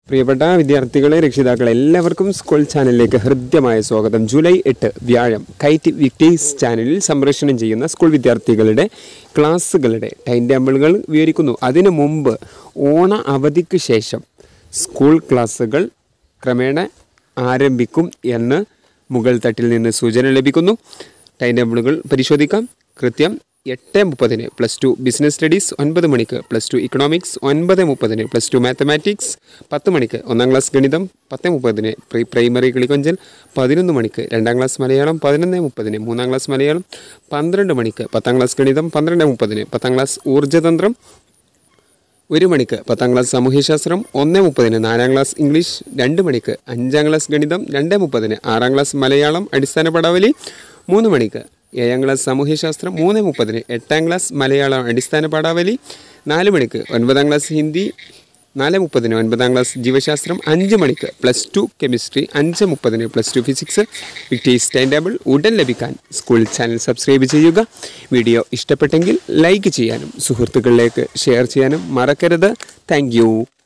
പ്രിയപ്പെട്ട വിദ്യാർത്ഥികളെ രക്ഷിതാക്കളെ എല്ലാവർക്കും സ്കൂൾ ചാനലിലേക്ക് ഹൃദ്യമായ സ്വാഗതം ജൂലൈ എട്ട് വ്യാഴം കൈറ്റ് വിക്ടേഴ്സ് ചാനലിൽ സംപ്രേഷണം ചെയ്യുന്ന സ്കൂൾ വിദ്യാർത്ഥികളുടെ ക്ലാസ്സുകളുടെ ടൈം ടേബിളുകൾ വിവരിക്കുന്നു അതിനു മുമ്പ് ഓണ അവധിക്ക് ശേഷം സ്കൂൾ ക്ലാസ്സുകൾ ക്രമേണ ആരംഭിക്കും എന്ന് മുകൾ തട്ടിൽ നിന്ന് സൂചന ലഭിക്കുന്നു ടൈം ടേബിളുകൾ പരിശോധിക്കാം കൃത്യം എട്ട് മുപ്പതിന് പ്ലസ് ടു ബിസിനസ് സ്റ്റഡീസ് ഒൻപത് മണിക്ക് പ്ലസ് ടു ഇക്കണോമിക്സ് ഒൻപത് മുപ്പതിന് പ്ലസ് ടു മാത്തമാറ്റിക്സ് പത്ത് മണിക്ക് ഒന്നാം ക്ലാസ് ഗണിതം പത്ത് മുപ്പതിന് പ്രീ പ്രൈമറി കിളിക്കൊഞ്ചൽ പതിനൊന്ന് മണിക്ക് രണ്ടാം ക്ലാസ് മലയാളം പതിനൊന്ന് മുപ്പതിന് മൂന്നാം ക്ലാസ് മലയാളം പന്ത്രണ്ട് മണിക്ക് പത്താം ക്ലാസ് ഗണിതം പന്ത്രണ്ട് മുപ്പതിന് പത്താം ക്ലാസ് ഊർജ്ജതന്ത്രം ഒരു മണിക്ക് പത്താം ക്ലാസ് സാമൂഹ്യശാസ്ത്രം ഒന്ന് മുപ്പതിന് നാലാം ക്ലാസ് ഇംഗ്ലീഷ് രണ്ട് മണിക്ക് അഞ്ചാം ക്ലാസ് ഗണിതം രണ്ട് മുപ്പതിന് ആറാം ക്ലാസ് മലയാളം അടിസ്ഥാന പടാവലി മൂന്ന് മണിക്ക് ഏഴാം ക്ലാസ് സാമൂഹ്യശാസ്ത്രം മൂന്ന് മുപ്പതിന് എട്ടാം ക്ലാസ് മലയാളം അടിസ്ഥാന പാഠാവലി നാല് മണിക്ക് ഒൻപതാം ക്ലാസ് ഹിന്ദി നാല് മുപ്പതിന് ഒൻപതാം ക്ലാസ് ജീവശാസ്ത്രം അഞ്ച് മണിക്ക് പ്ലസ് ടു കെമിസ്ട്രി അഞ്ച് മുപ്പതിന് plus two physics Victers time table ഉടൻ ലഭിക്കാൻ സ്കൂൾ ചാനൽ സബ്സ്ക്രൈബ് ചെയ്യുക വീഡിയോ ഇഷ്ടപ്പെട്ടെങ്കിൽ ലൈക്ക് ചെയ്യാനും സുഹൃത്തുക്കളിലേക്ക് ഷെയർ ചെയ്യാനും മറക്കരുത് താങ്ക്